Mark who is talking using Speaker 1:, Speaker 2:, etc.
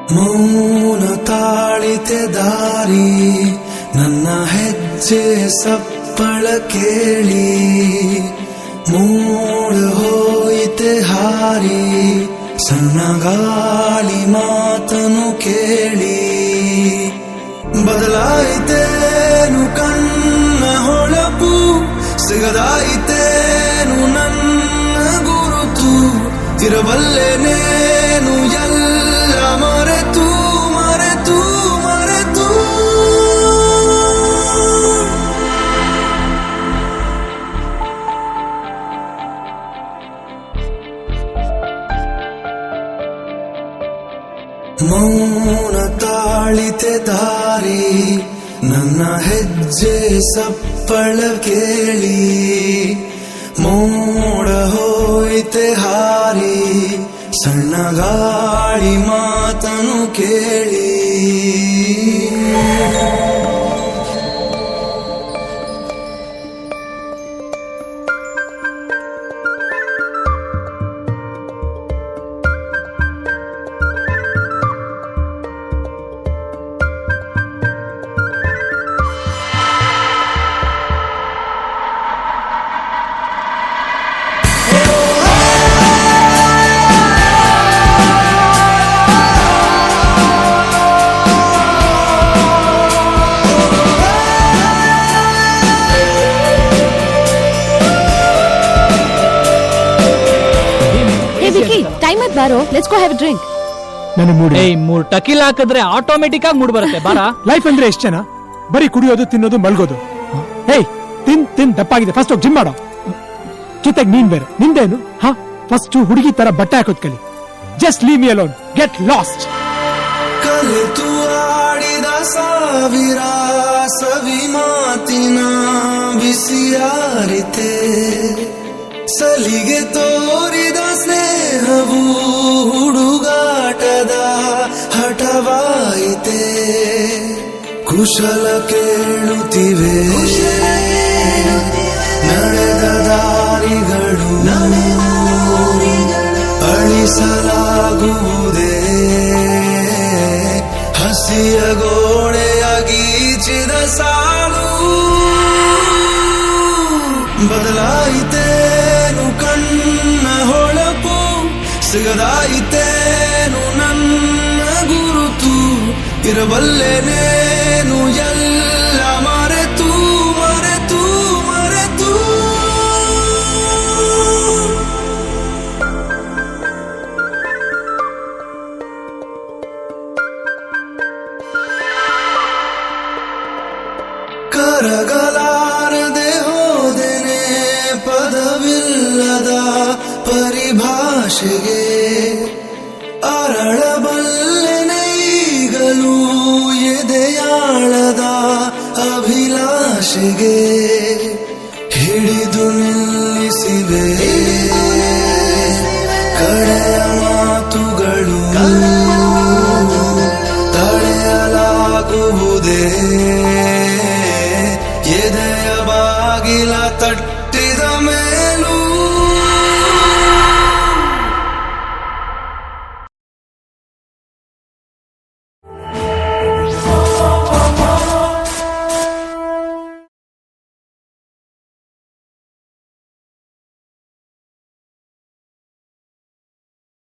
Speaker 1: ಮೌನ ತಾಳಿತೆ ದಾರಿ ನನ್ನ ಹೆಜ್ಜೆ ಸಪ್ಪಳ ಕೇಳಿ ಮೂಡ ಹೋಯಿತೆ ಹಾರಿ ಸಣ್ಣ ಗಾಳಿ ಮಾತನು ಕೇಳಿ ಬದಲಾಯಿತೇನು ಕಣ್ಣ ಹೊಳಪು ಸಿಗದಾಯಿತೇನು ನನ್ನ ಗುರುತು ಇರಬಲ್ಲೆನೇನು ಎಲ್ಲ ಮರೆತು ಮರೆತು ಮರೆತು ಮೌನ ತಾಳಿತೆ ದಾರಿ ನನ್ನ ಹೆಜ್ಜೆ ಸಪ್ಪಳ ಕೇಳಿ ಮೋಡ ಹೋಯ್ತೆ ಹಾರಿ ಸಣ್ಣ ಗಾಳಿ ಮಾತನು ಕೇಳಿ
Speaker 2: ಹೇ ವಿಕ್ಕಿ ಟೈಮ್ ಆಯ್ತು ಬಾರೋ ಲೆಟ್ಸ್ ಗೋ ಹ್ಯಾವ್ ಡ್ರಿಂಕ್
Speaker 3: ನನಗೆ ಮೂಡಿ
Speaker 4: ಏಯ್ ಮೂರ್ ಟಕಿಲ್ ಹಾಕಿದ್ರೆ ಆಟೋಮೆಟಿಕ್ ಆಗಿ ಮೂಡ್ ಬರುತ್ತೆ ಬಾರ
Speaker 3: ಲೈಫ್ ಅಂದ್ರೆ ಎಷ್ಟು ಜನ ಬರೀ ಕುಡಿಯೋದು ತಿನ್ನೋದು ಮಲ್ಗೋದು ಹೇಯ್ ತಿನ್ ತಿನ್ ದಪ್ಪಾಗಿದೆ ಫಸ್ಟ್ ಹೋಗಿ ಜಿಮ್ ಮಾಡೋ ಜೊತೆಗೆ ನೀನ್ ಬೇರೆ ನಿಂದೇನು ಹಾ ಫಸ್ಟ್ ಹುಡುಗಿ ತರ ಬಟ್ಟೆ ಹಾಕೋದ್ ಕಲಿ just leave me alone get lost
Speaker 1: ಕಲಿತು ಆಡಿದ ಸಾವಿರ ಸವಿ ಮಾತಿನ ಬಿಸಿಯಾರಿತೆ ಸಲಿಗೆ ತೋರಿದ ಸ್ನೇಹವು ಹುಡುಗಾಟದ ಹಠವಾಯಿತೆ ಕುಶಲ ಕೇಳುತ್ತಿವೆ ನಡೆದ ದಾರಿಗಳು ಅಳಿಸಲಾಗುವುದೇ ಹಸಿಯ ಗೋಡೆಯ ಗೀಚಿದ ಸಾಲು ಬದಲಾಯಿತೇನು ಕಣ್ಣ ಹೊಳಪು ಸಿಗದಾಯಿತೇನು ನನ್ನ ಗುರುತು ಇರಬಲ್ಲೆನೇನು ಎಲ್ಲ ಮರೆತು ಮರೆತು ಮರೆತು ಕರಗಲಾರದೆ ಹೋದೆನೆ ಪದವಿಲ್ಲದ ಪರಿಭಾಷೆಗೆ ಅರಳಬಲ್ಲೆನೆ ಈಗಲೂ ಎದೆಯಾಳದ ಅಭಿಲಾಷೆಗೆ ಹಿಡಿದು ನಿಲ್ಲಿಸಿವೆ ಕಡೆಯ ಮಾತುಗಳು ತಡೆಯಲಾಗುವುದೇ